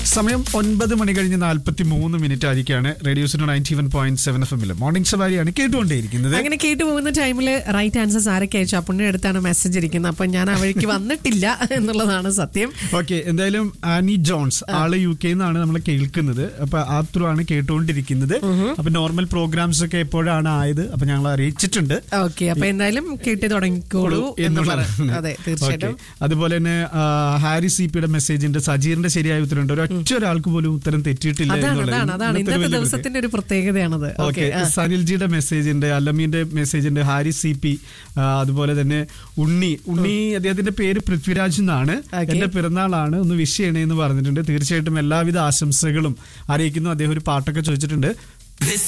സമയം ഒൻപത് മണി കഴിഞ്ഞ് നാൽപ്പത്തി മൂന്ന് മിനിറ്റ് ആയിരിക്കാണ് റേഡിയോസിന് ninety one point seven F എമ്മിൽ മോർണിംഗ് സവാരിയാണ് കേട്ടുകൊണ്ടേയിരിക്കുന്നത് അങ്ങനെ കേട്ടു പോകുന്ന ടൈമിൽ റൈറ്റ് ആൻസേഴ്സ് ആരൊക്കെ അയച്ചു അപ്പുണ്ണിന്റെ അടുത്താണ് മെസ്സേജ് ഇരിക്കുന്നത് അപ്പൊ ഞാൻ ആ വഴിക്ക് വന്നിട്ടില്ല എന്നുള്ളതാണ് സത്യം ഓക്കെ എന്തായാലും ആനി ജോൺസ് ആള് യു കെ നിന്നാണ് നമ്മൾ കേൾക്കുന്നത് അപ്പൊ ആ ത്രൂ ആണ് കേട്ടുകൊണ്ടിരിക്കുന്നത് അപ്പൊ നോർമൽ പ്രോഗ്രാംസ് ഒക്കെ എപ്പോഴാണ് ആയത് അപ്പൊ ഞങ്ങൾ അറിയിച്ചിട്ടുണ്ട് ഓക്കെ അപ്പൊ എന്തായാലും കേട്ട് തുടങ്ങിക്കോളൂ എന്ന് പറ എന്നുള്ളതാണ്. അതെ തീർച്ചയായിട്ടും Okay. അതുപോലെ തന്നെ ആ, ഹാരി സി പിയുടെ മെസ്സേജിന്റെ സജീറിന്റെ ശരിയായ ഉത്തരമുണ്ട് ഒരു ഒറ്റ ഒരാൾക്ക് പോലും ഉത്തരം തെറ്റിയിട്ടില്ല അതാണ് എന്നുള്ളത് അതാണ് അതാണ് ഇന്നത്തെ ഒരു ഇന്നത്തെ വലിയ ദിവസത്തിന്റെ ഒരു പ്രത്യേകതയാണത് ഓക്കെ ഓക്കെ സനിൽജിയുടെ മെസ്സേജ് ഉണ്ട് അല്ലമീന്റെ മെസ്സേജ് ഉണ്ട് ഹാരി സി പി അതുപോലെ തന്നെ ഉണ്ണി ഉണ്ണി അദ്ദേഹത്തിന്റെ പേര് പൃഥ്വിരാജ് എന്നാണ് Okay. എന്റെ പിറന്നാളാണ് ഒന്ന് വിഷ് ചെയ്യണേ എന്ന് പറഞ്ഞിട്ടുണ്ട് തീർച്ചയായിട്ടും എല്ലാവിധ ആശംസകളും അറിയിക്കുന്നു അദ്ദേഹം ഒരു പാട്ടൊക്കെ ചോദിച്ചിട്ടുണ്ട് This